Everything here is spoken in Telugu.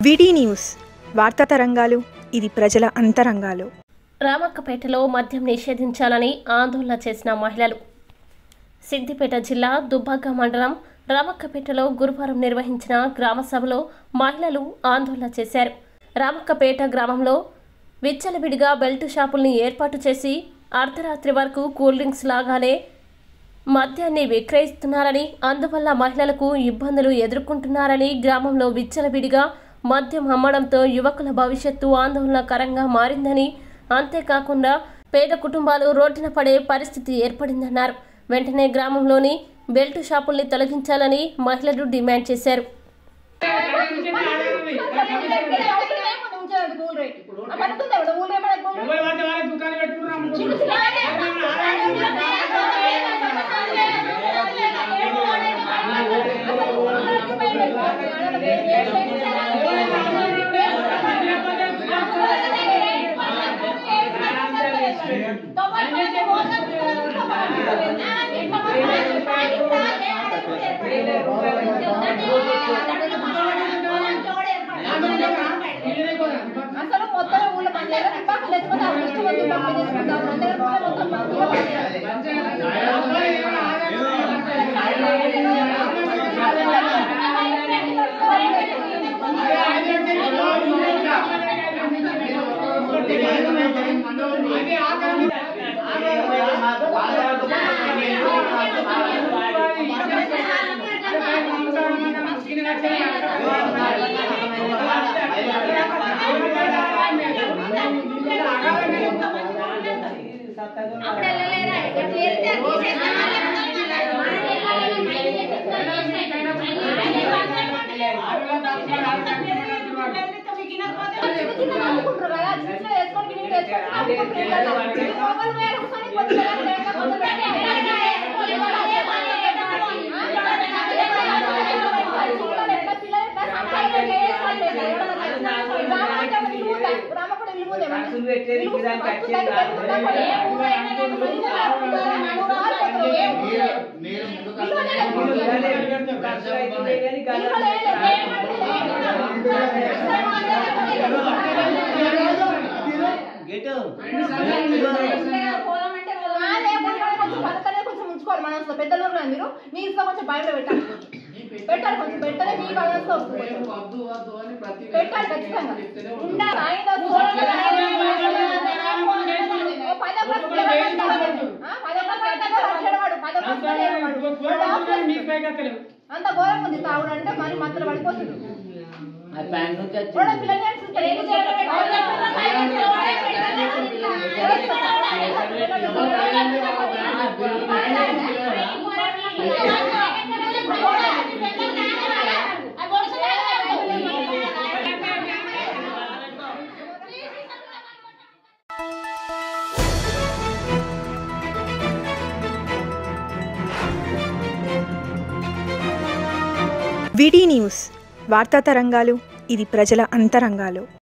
విడి న్యూస్ వార్తా తరంగాలు ఇది ప్రజల అంతరంగాలు రామక్కపేటలో మద్యం నిషేధించాలని ఆందోళన చేసిన మహిళలు సిద్దిపేట జిల్లా దుబ్బాక మండలం రామక్కపేటలో గురువారం నిర్వహించిన గ్రామ సభలో మహిళలు ఆందోళన చేశారు రామక్కపేట గ్రామంలో విచ్చలవిడిగా బెల్ట్ షాపుల్ని ఏర్పాటు చేసి అర్ధరాత్రి వరకు కూల్ డ్రింక్స్ లాగానే మద్యాన్ని విక్రయిస్తున్నారని అందువల్ల మహిళలకు ఇబ్బందులు ఎదుర్కొంటున్నారని గ్రామంలో విచ్చలవిడిగా మద్యం అమ్మడంతో యువకుల భవిష్యత్తు ఆందోళనకరంగా మారిందని అంతేకాకుండా పేద కుటుంబాలు రోడ్డున పడే పరిస్థితి ఏర్పడిందన్నారు వెంటనే గ్రామంలోని బెల్ట్ షాపుల్ని తొలగించాలని మహిళలు డిమాండ్ చేశారు ఎవరు పడితే వాళ్ళకి దుకాణం పెట్టుకున్నాం అసలు మొత్తం ఊళ్ళో మన దగ్గర తుపాకులు లేకపోతే ఆ ఇష్టం వచ్చి పంపిణీ చేసుకుంటాం మన దగ్గర కూడా మొత్తం మంచిగా పనిచేయాలి. చిన్న చిన్న అమ్ముకుంటారు కదా, చిన్న చిన్న వేసుకొని బిల్డింగ్ వేసుకొని అమ్ముకుంటారు కదా. మొగలు వేరే కూర్చొని కొంచెం వేరే వేరే కొంచెం వేరే పిల్లలు ఎట్లా పిల్లలు ఎట్లా సంపాదన చేసుకోవాలి రామకోట ఇల్లు ఉందా రామకోట ఇల్లు ఉందా ఖర్చులు పెట్టేది ఇల్లు దానికి ఖర్చు వచ్చేది దానికి కాదు. పెట్టుకుంటాం. ఏ ఊరు అయినా కానీ ఇల్లు లేకుండా ఏ ఊరు మీరు మీరు ముందుకు ఇల్లు అనేది వెళ్ళండి. ఖర్చు అవుతుంది కానీ ఇల్లు లేదు, అదే కొంచెం కొంచెం బతకనే కొంచెం ఉంచుకోవాలి మనసులో పెద్దలు ఉన్నారు మీరు మీ ఇంట్లో కొంచెం బయట పెట్టాలి పెట్టాలి కొంచెం పెట్టలే మీ మనసులో వస్తుంది కొంచెం. పెట్టాలి ఖచ్చితంగా ఉండాలి ఆయన దూరంగా ఓ పదో క్లాస్ పిల్లగాడు ఉంటాడు. ఆ, పదో క్లాస్ ఎక్కడో రాశాడు వాడు. పదో క్లాస్ చదివాడు వాడు. వాడు ఆఫ్ మీకు పైకి ఎక్కలేవు అంత ఘోరంగా ఉంది తాగుడు అంటే మరి మత్తలు పడిపోతుంది ఆ ప్యాంట్ నుంచి వచ్చింది. కూడా పిల్లలు నేర్చుకుంటారు. ఏం చేయాలో విడి న్యూస్ వార్తా తరంగాలు ఇది ప్రజల అంతరంగాలు